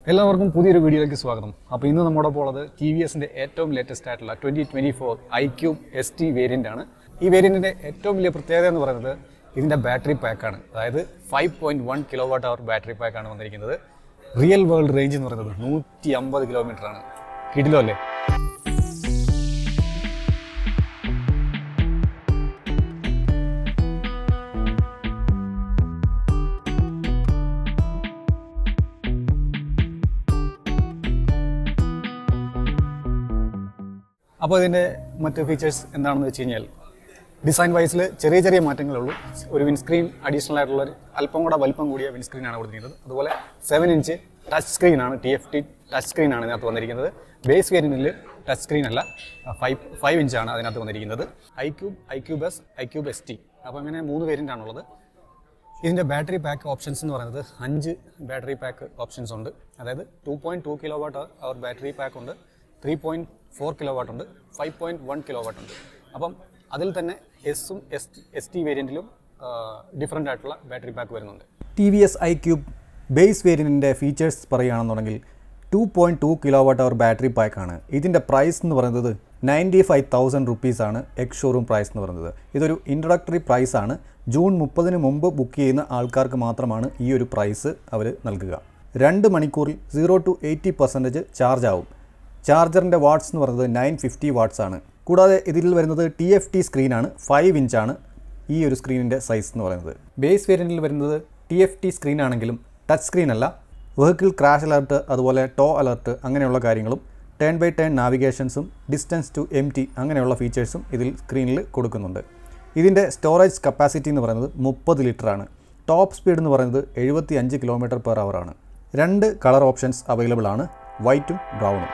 എല്ലാവർക്കും പുതിയൊരു വീഡിയോയിലേക്ക് സ്വാഗതം അപ്പോൾ ഇന്ന് നമ്മുടെ ഉള്ളത് ടി വി എസിൻ്റെ ഏറ്റവും ലേറ്റസ്റ്റ് ആയിട്ടുള്ള twenty twenty four iQube S T variant ആണ് ഈ വേരിയൻറ്റിൻ്റെ ഏറ്റവും വലിയ പ്രത്യേകത എന്ന് പറയുന്നത് ഇതിൻ്റെ ബാറ്ററി പാക്കാണ് അതായത് five point one kilowatt hour battery പാക്കാണ് വന്നിരിക്കുന്നത് റിയൽ വേൾഡ് റേഞ്ച് എന്ന് പറയുന്നത് നൂറ്റി അമ്പത് കിലോമീറ്റർ ആണ് കിടിലോ അല്ലേ അപ്പോൾ ഇതിൻ്റെ മറ്റ് ഫീച്ചേഴ്സ് എന്താണെന്ന് വെച്ച് കഴിഞ്ഞാൽ ഡിസൈൻ വൈസിൽ ചെറിയ ചെറിയ മാറ്റങ്ങളേ ഉള്ളൂ ഒരു വിൻസ്ക്രീൻ അഡീഷണൽ ആയിട്ടുള്ള ഒരു അല്പം കൂടെ വലിപ്പം കൂടിയ വിൻസ്ക്രീനാണ് കൊടുത്തിരിക്കുന്നത് അതുപോലെ സെവൻ ഇഞ്ച് ടച്ച് സ്ക്രീനാണ് ടി എഫ് ടി ടച്ച് സ്ക്രീനാണ് ഇതിനകത്ത് വന്നിരിക്കുന്നത് ബേസ് വേരിയൻറ്റിൽ ടച്ച് സ്ക്രീൻ അല്ല ഫൈവ് ഫൈവ് ഇഞ്ചാണ് അതിനകത്ത് വന്നിരിക്കുന്നത് iQube iQube S iQube S T അപ്പോൾ അങ്ങനെ മൂന്ന് വേരിയൻ്റ് ആണുള്ളത് ഇതിൻ്റെ ബാറ്ററി പാക്ക് ഓപ്ഷൻസ് എന്ന് പറയുന്നത് അഞ്ച് ബാറ്ററി പാക്ക് ഓപ്ഷൻസ് ഉണ്ട് അതായത് two point two kilowatt hour battery pack ഉണ്ട് three point four kilowatt ഉണ്ട് five point one kilowatt ഉണ്ട് അപ്പം അതിൽ തന്നെ എസും എസ് എസ് ടി വേരിയൻറ്റിലും ഡിഫറെൻ്റ് ആയിട്ടുള്ള ബാറ്ററി പാക്ക് വരുന്നുണ്ട് T V S iQube base വേരിയൻറ്റിൻ്റെ ഫീച്ചേഴ്സ് പറയുകയാണെന്നുണ്ടെങ്കിൽ two point two kilowatt hour battery പാക്കാണ് ഇതിൻ്റെ പ്രൈസ് എന്ന് പറയുന്നത് നയൻറ്റി ഫൈവ് തൗസൻഡ് റുപ്പീസാണ് എക്സ് ഷോറൂം പ്രൈസ് എന്ന് പറയുന്നത് ഇതൊരു ഇൻട്രൊഡക്ടറി പ്രൈസാണ് ജൂൺ മുപ്പതിന് മുമ്പ് ബുക്ക് ചെയ്യുന്ന ആൾക്കാർക്ക് മാത്രമാണ് ഈ ഒരു പ്രൈസ് അവർ നൽകുക രണ്ട് മണിക്കൂറിൽ zero to eighty percentage charge ആവും ചാർജറിൻ്റെ വാട്ട്സ് എന്ന് പറയുന്നത് നയൻ ഫിഫ്റ്റി വാട്ട്സ് ആണ് കൂടാതെ ഇതിൽ വരുന്നത് ടി എഫ് ടി സ്ക്രീനാണ് ഫൈവ് ഇഞ്ചാണ് ഈ ഒരു സ്ക്രീനിൻ്റെ സൈസ് എന്ന് പറയുന്നത് ബേസ് വേരിയൻറ്റിൽ വരുന്നത് ടി എഫ് ടി സ്ക്രീൻ ആണെങ്കിലും ടച്ച് സ്ക്രീൻ അല്ല വെഹിക്കിൾ ക്രാഷ് അലർട്ട് അതുപോലെ ടോ അലർട്ട് അങ്ങനെയുള്ള കാര്യങ്ങളും ടേൺ ബൈ ടേൺ നാവിഗേഷൻസും ഡിസ്റ്റൻസ് ടു എം ടി അങ്ങനെയുള്ള ഫീച്ചേഴ്സും ഇതിൽ സ്ക്രീനിൽ കൊടുക്കുന്നുണ്ട് ഇതിൻ്റെ സ്റ്റോറേജ് കപ്പാസിറ്റി എന്ന് പറയുന്നത് മുപ്പത് ലിറ്ററാണ് ടോപ്പ് സ്പീഡ് എന്ന് പറയുന്നത് എഴുപത്തി അഞ്ച് കിലോമീറ്റർ പെർ ആണ് രണ്ട് കളർ ഓപ്ഷൻസ് അവൈലബിൾ ആണ് വൈറ്റും ബ്രൗണും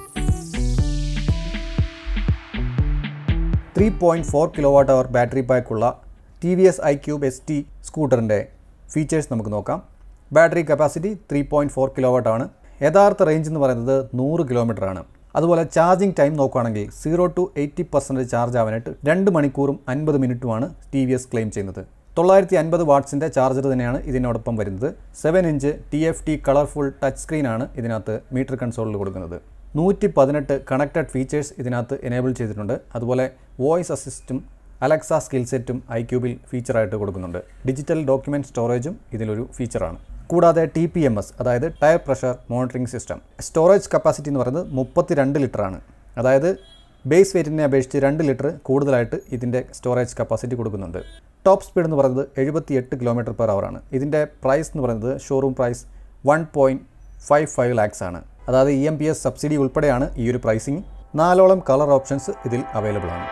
three point four kilowatt hour battery പാക്കുള്ള T V S iQube S T സ്കൂട്ടറിൻ്റെ ഫീച്ചേഴ്സ് നമുക്ക് നോക്കാം battery capacity three point four kilowatt ആണ് യഥാർത്ഥ റേഞ്ച് എന്ന് പറയുന്നത് നൂറ് കിലോമീറ്റർ ആണ് അതുപോലെ ചാർജിങ് ടൈം നോക്കുകയാണെങ്കിൽ zero to eighty percentage charge ആവാനായിട്ട് രണ്ട് മണിക്കൂറും അൻപത് മിനിറ്റുമാണ് ടി വി എസ് ക്ലെയിം ചെയ്യുന്നത് തൊള്ളായിരത്തി അൻപത് വാട്ട്സിൻ്റെ ചാർജർ തന്നെയാണ് ഇതിനോടൊപ്പം വരുന്നത് seven inch T F T colourful touch സ്ക്രീനാണ് ഇതിനകത്ത് മീറ്റർ കൺസോളിൽ കൊടുക്കുന്നത് നൂറ്റി പതിനെട്ട് കണക്റ്റഡ് ഫീച്ചേഴ്സ് ഇതിനകത്ത് എനേബിൾ ചെയ്തിട്ടുണ്ട് അതുപോലെ വോയിസ് അസിസ്റ്റും അലക്സ സ്കിൽ സെറ്റും ഐ ക്യൂബിൽ ഫീച്ചറായിട്ട് കൊടുക്കുന്നുണ്ട് ഡിജിറ്റൽ ഡോക്യുമെൻറ്റ് സ്റ്റോറേജും ഇതിലൊരു ഫീച്ചറാണ് കൂടാതെ ടി പി എം എസ് അതായത് tyre pressure monitoring system storage capacity എന്ന് പറയുന്നത് മുപ്പത്തി രണ്ട് ലിറ്ററാണ് അതായത് ബേസ് വെയിറ്റിനെ അപേക്ഷിച്ച് രണ്ട് ലിറ്റർ കൂടുതലായിട്ട് ഇതിൻ്റെ സ്റ്റോറേജ് കപ്പാസിറ്റി കൊടുക്കുന്നുണ്ട് ടോപ്പ് സ്പീഡ് എന്ന് പറയുന്നത് എഴുപത്തി എട്ട് കിലോമീറ്റർ പെർ ആണ് ഇതിൻ്റെ പ്രൈസ് എന്ന് പറയുന്നത് showroom price one point five five lakhs ആണ് അതായത് E M P S subsidy ഉൾപ്പെടെയാണ് ഈ ഒരു പ്രൈസിങ് നാലോളം കളർ ഓപ്ഷൻസ് ഇതിൽ അവൈലബിൾ ആണ്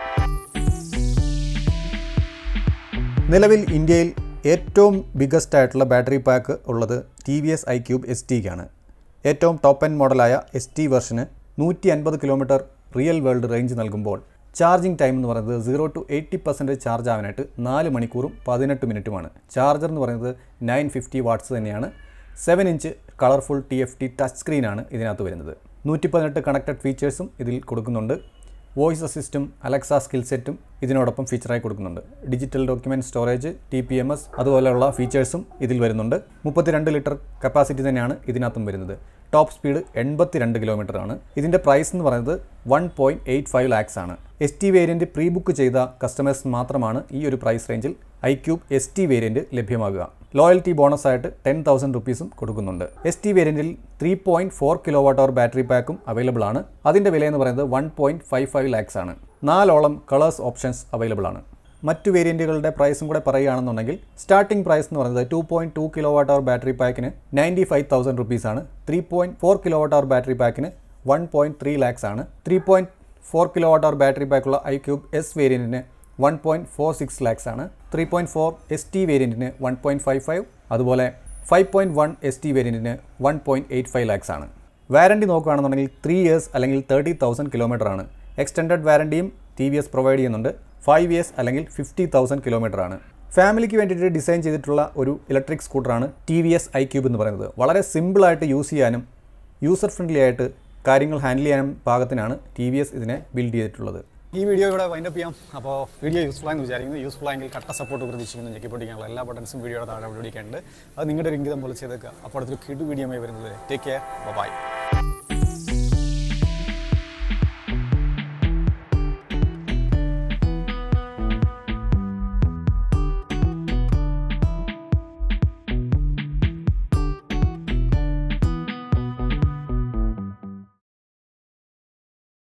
നിലവിൽ ഇന്ത്യയിൽ ഏറ്റവും ബിഗസ്റ്റ് ആയിട്ടുള്ള ബാറ്ററി പാക്ക് ഉള്ളത് T V S iQube S ടിക്കാണ് ഏറ്റവും ടോപ്പ് എൻഡ് മോഡലായ എസ് ടി വെർഷന് നൂറ്റി അൻപത് കിലോമീറ്റർ റിയൽ വേൾഡ് റേഞ്ച് നൽകുമ്പോൾ ചാർജിങ് ടൈം എന്ന് പറയുന്നത് zero to eighty percentage charge ആവാനായിട്ട് നാല് മണിക്കൂറും പതിനെട്ട് മിനിറ്റുമാണ് ചാർജർ എന്ന് പറയുന്നത് നയൻ ഫിഫ്റ്റി വാട്ട്സ് തന്നെയാണ് seven inch colourful T F T touch സ്ക്രീനാണ് ഇതിനകത്ത് വരുന്നത് നൂറ്റി പതിനെട്ട് കണക്റ്റഡ് ഫീച്ചേഴ്സും ഇതിൽ കൊടുക്കുന്നുണ്ട് വോയിസ് അസിസ്റ്റും അലക്സ സ്കിൽ സെറ്റും ഇതിനോടൊപ്പം ഫീച്ചറായി കൊടുക്കുന്നുണ്ട് digital document storage T P M S അതുപോലെയുള്ള ഫീച്ചേഴ്സും ഇതിൽ വരുന്നുണ്ട് മുപ്പത്തിരണ്ട് ലിറ്റർ കപ്പാസിറ്റി തന്നെയാണ് ഇതിനകത്തും വരുന്നത് ടോപ്പ് സ്പീഡ് എൺപത്തി രണ്ട് കിലോമീറ്റർ ആണ് ഇതിൻ്റെ പ്രൈസ് എന്ന് പറയുന്നത് one point eight five lakhs ആണ് S T variant pre book ചെയ്ത കസ്റ്റമേഴ്സ് മാത്രമാണ് ഈ ഒരു പ്രൈസ് റേഞ്ചിൽ iQube S T variant ലഭ്യമാകുക ലോയൽറ്റി ബോണസ് ആയിട്ട് ടെൻ തൗസൻഡ് റുപ്പീസും കൊടുക്കുന്നുണ്ട് എസ് ടി വേരിയൻറ്റിൽ three point four kilowatt hour battery പാക്കും അവൈലബിൾ ആണ് അതിൻ്റെ വില എന്ന് പറയുന്നത് one point five five lakhs ആണ് നാലോളം കളേഴ്സ് ഓപ്ഷൻസ് അവൈലബിൾ ആണ് മറ്റു വേരിയൻറ്റുകളുടെ പ്രൈസും കൂടെ പറയുകയാണെന്നുണ്ടെങ്കിൽ സ്റ്റാർട്ടിംഗ് പ്രൈസ് എന്ന് പറയുന്നത് two point two kilowatt hour battery പാക്കിന് നയൻറ്റി ഫൈവ് തൗസൻഡ് റുപ്പീസാണ് three point four kilowatt hour battery പാക്കിന് വൺ പോയിൻറ്റ് ത്രീ ലാക്സ് ആണ് three point four kilowatt hour battery പാക്കുള്ള ഐ ക്യൂബ് എസ് വേരിയൻറ്റിന് one point four six lakhs ആണ് three point four S T വേരിയൻറ്റിന് one point five five അതുപോലെ five point one S T വേരിയൻറ്റിന് one point eight five lakhs ആണ് warranty നോക്കുകയാണെന്നുണ്ടെങ്കിൽ three years അല്ലെങ്കിൽ thirty thousand kilometre ആണ് extended വാറണ്ടിയും ടി വി എസ് പ്രൊവൈഡ് ചെയ്യുന്നുണ്ട് ഫൈവ് ഇയേഴ്സ് അല്ലെങ്കിൽ ഫിഫ്റ്റി തൗസൻഡ് കിലോമീറ്റർ ആണ് ഫാമിലിക്ക് വേണ്ടിയിട്ട് ഡിസൈൻ ചെയ്തിട്ടുള്ള ഒരു ഇലക്ട്രിക് സ്കൂട്ടറാണ് T V S iQube എന്ന് പറയുന്നത് വളരെ സിമ്പിളായിട്ട് യൂസ് ചെയ്യാനും യൂസർ ഫ്രണ്ട്ലി ആയിട്ട് കാര്യങ്ങൾ ഹാൻഡിൽ ചെയ്യാനും പാകത്തിനാണ് ടി വി എസ് ഇതിനെ ബിൽഡ് ചെയ്തിട്ടുള്ളത് ഈ വീഡിയോ ഇവിടെ വൈൻഡപ്പ് ചെയ്യാം അപ്പോൾ വീഡിയോ യൂസ്ഫുൾ ആയെന്ന് വിചാരിക്കുന്നു യൂസ്ഫുൾ ആയെങ്കിൽ കട്ട സപ്പോർട്ട് പ്രതീക്ഷിക്കുന്നു ഞെക്കി പൊട്ടിക്കാനുള്ള എല്ലാ ബട്ടൺസും വീഡിയോയുടെ താഴെ വിളിക്കേണ്ടത് അത് നിങ്ങളുടെ ഒരു ഇംഗിതം പോലെ ചെയ്തേക്കുക അപ്പോൾ അടുത്തൊരു കിടു വീഡിയോ വരുന്നത് ടേക്ക് കെയർ ബൈ